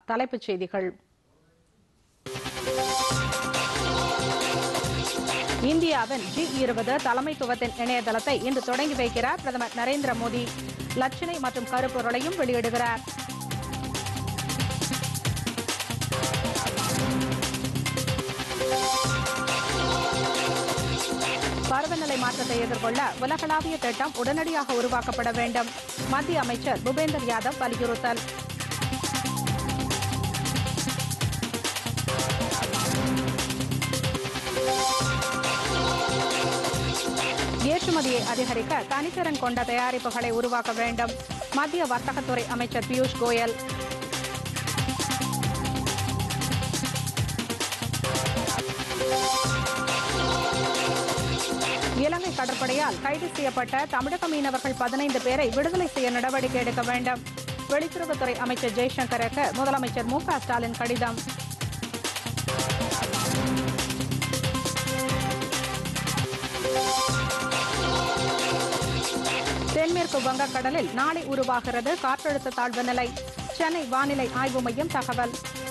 தலைப்புச் செய்திகள் இந்தியாவின் ஜி இருபது தலைமைத்துவத்தின் இணையதளத்தை இன்று தொடங்கி வைக்கிறார் பிரதமர் நரேந்திர மோடி லட்சணை மற்றும் கருப்பொருளையும் வெளியிடுகிறார் பருவநிலை மாற்றத்தை எதிர்கொள்ள உலகளாவிய திட்டம் உடனடியாக உருவாக்கப்பட வேண்டும் மத்திய அமைச்சர் பூபேந்தர் யாதவ் வலியுறுத்தல் ஏற்றுமதியை அதிகரிக்க தனித்திறன் கொண்ட தயாரிப்புகளை உருவாக்க வேண்டும் மத்திய வர்த்தகத்துறை அமைச்சர் பியூஷ் கோயல் இலங்கை கடற்படையால் கைது செய்யப்பட்ட தமிழக மீனவர்கள் பதினைந்து பேரை விடுதலை செய்ய நடவடிக்கை எடுக்க வேண்டும் வெளியுறவுத்துறை அமைச்சர் ஜெய்சங்கருக்கு முதலமைச்சர் மு க ஸ்டாலின் கடிதம் தென்மேற்கு வங்கக்கடலில் நாளை உருவாகிறது காற்றழுத்த தாழ்வு நிலை சென்னை வானிலை ஆய்வு மையம் தகவல்